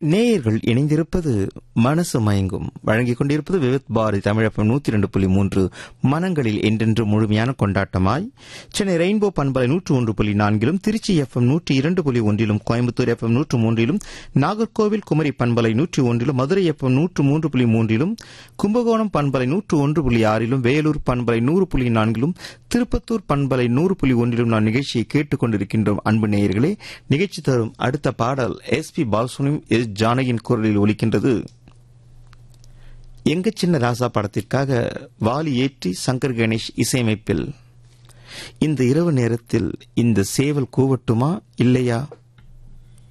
நேயர்கள் இணைந்திருப்பது மனசு மயங்கும் வழங்கிக் கொண்டிருப்பது விவித் பாரதி தமிழப்பம் நூத்தி இரண்டு புள்ளி மூன்று மனங்களில் என்றென்று முழுமையான கொண்டாட்டமாய் சென்னை ரெயின்போ பண்பலை நூற்று ஒன்று புள்ளி நான்கிலும் திருச்சி எஃப்எம் நூற்றி இரண்டு புள்ளி ஒன்றிலும் கோயம்புத்தூர் எஃப்எம் நூற்று மூன்றிலும் நாகர்கோவில் குமரி பண்பலை நூற்றி ஒன்றிலும் மதுரை எஃப்எம் நூற்று மூன்று புள்ளி மூன்றிலும் கும்பகோணம் பண்பலை நூற்று ஒன்று புள்ளி ஆறிலும் வேலூர் பண்பலை நூறு புள்ளி நான்கிலும் திருப்பத்தூர் பண்பலை நூறு புள்ளி ஒன்றிலும் நான் நிகழ்ச்சியை கேட்டுக் கொண்டிருக்கின்றோம் அன்பு நேயர்களே நிகழ்ச்சி தரும் அடுத்த பாடல் எஸ் பி பாலசுனிம் எஸ் ஜானகியின் குரலில் ஒலிக்கின்றது எங்க சின்ன ராசா படத்திற்காக வாலி ஏற்றி சங்கர் கணேஷ் இசையமைப்பில் இந்த இரவு நேரத்தில் இந்த சேவல் கூவட்டுமா இல்லையா